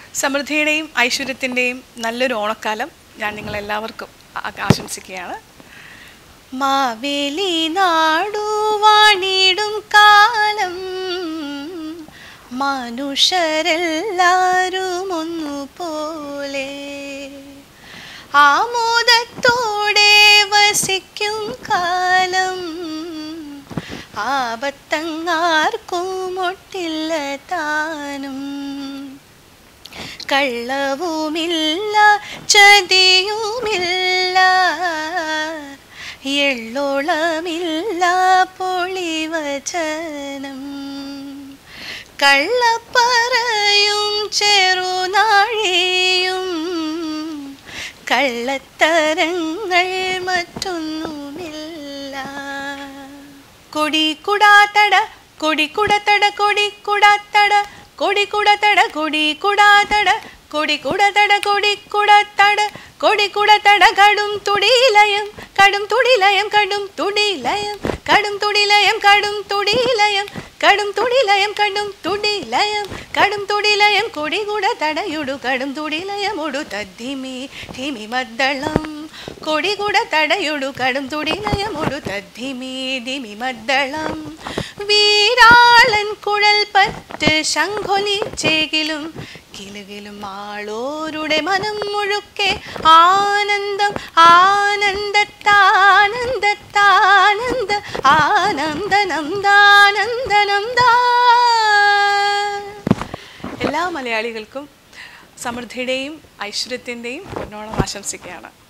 സമൃദ്ധിയുടെയും ഐശ്വര്യത്തിൻ്റെയും നല്ലൊരു ഓണക്കാലം ഞാൻ നിങ്ങളെല്ലാവർക്കും ആ- ആശംസിക്കുകയാണ് മാവേലി നാടു വാണിടും കാലം മനുഷ്യരെല്ലാരും ഒന്നുപോലെ ആമോദത്തോടെ വസിക്കും കാലം ആപത്തങ്ങാർക്കും ഒട്ടില്ല താനും കള്ളവുമില്ല ചതിയുമില്ല എള്ളോളമില്ല പൊളിവചനം കള്ളപ്പറയും ചെറുനാഴിയും കള്ളത്തരങ്ങൾ മറ്റൊന്നുമില്ല കൊടി കുടാത്തട കൊടി കുടത്തട കൊടി കുടാത്തട കൊടി കുടത്തട കൊടി കുടാത്തട കൊടി കുടത്തട കൊടി കുടത്തട കൊടി കുടത്തട കടും തുടിലയം കടും തുടിലയം കടും തുടിലയം കടും തുടിലയം കടും തുടിലയം കടും തുടിലയം കടും തുടിലയം കടും തുടിലയം കൊടി കുട തടയുടു കടും തുടിലയമൊടു തദ്ധിമി ധിമി മദ്ദളം കൊടി കുട തടയുടു കടും തുടിലയമൊടു തദ്ധിമി ധിമി മദ്ദളം വീരാളൻ കുഴൽ പറ്റ് ശംഖൊലിച്ചെങ്കിലും കിലുകിലും ആളോരുടെ മനം മുഴുക്കെ ആനന്ദം ആനന്ദത്താനന്ദത്താനന്ദ ആനന്ദനന്ദാനന്ദനന്ദാ എല്ലാ മലയാളികൾക്കും സമൃദ്ധിയുടെയും ഐശ്വര്യത്തിൻ്റെയും പൊന്നോണം ആശംസിക്കുകയാണ്